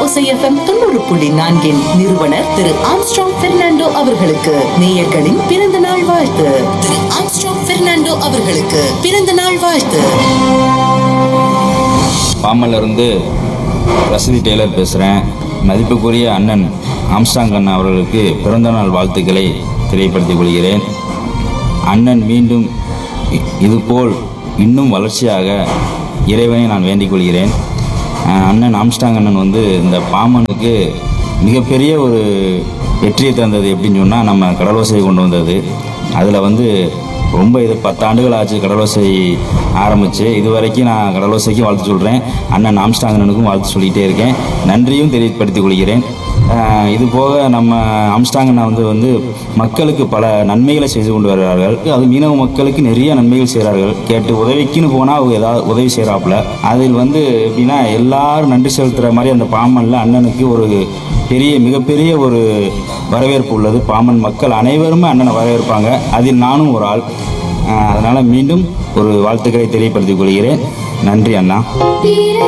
ஓசை எஃப்எம் தொண்ணூறு புள்ளி நான்கின் நிறுவனர் திரு ஆம்ஸ்ட்ராங் பெர்னாண்டோ அவர்களுக்கு நேயர்களின் பிறந்த நாள் வாழ்த்து திரு ஆம்ஸ்ட்ராங் பெர்னாண்டோ அவர்களுக்கு பிறந்த நாள் வாழ்த்து பாமல்ல இருந்து ரசதி டெய்லர் பேசுகிறேன் மதிப்புக்குரிய அண்ணன் ஆம்ஸ்டாங் அண்ணன் அவர்களுக்கு பிறந்தநாள் வாழ்த்துக்களை தெரியப்படுத்திக் கொள்கிறேன் அண்ணன் மீண்டும் இ- இதுபோல் இன்னும் வளர்ச்சியாக இறைவனை நான் வேண்டிக் கொள்கிறேன் அஹ் அண்ணன் ஆம்ஸ்டாங் அண்ணன் வந்து இந்த பாமனுக்கு மிகப்பெரிய ஒரு வெற்றியை தந்தது எப்படின்னு சொன்னால் நம்ம கடலோசையை கொண்டு வந்தது அதில் வந்து ரொம்ப இது பத்தாண்டுகள் ஆச்சு கடலோசை ஆரம்பித்து இது வரைக்கும் நான் கடலோசைக்கும் வாழ்த்து சொல்கிறேன் அண்ணன் ஆம்ஸ்டாங் அண்ணனுக்கும் வாழ்த்து சொல்லிகிட்டே இருக்கேன் நன்றியும் தெரியப்படுத்திக் கொள்கிறேன் ஆஹ் இது போக நம்ம ஆம்ஸ்டாங் அண்ணா வந்து வந்து மக்களுக்கு பல நன்மைகளை செய்து கொண்டு வருகிறார்கள் அது மீனவ மக்களுக்கு நிறைய நன்மைகள் செய்கிறார்கள் கேட்டு உதவிக்குன்னு போனால் அவங்க ஏதாவது உதவி செய்கிறாப்புல அதில் வந்து எப்படின்னா எல்லாரும் நன்றி செலுத்துகிற மாதிரி அந்த பாம்பனில் அண்ணனுக்கு ஒரு பெரிய மிகப்பெரிய ஒரு வரவேற்பு உள்ளது பாமன் மக்கள் அனைவருமே அண்ணனை வரவேற்பாங்க அதில் நானும் ஒரு ஆள் ஆஹ் அதனால மீண்டும் ஒரு வாழ்த்துக்களை தெரியப்படுத்திக் கொள்கிறேன் நன்றி அண்ணா பிற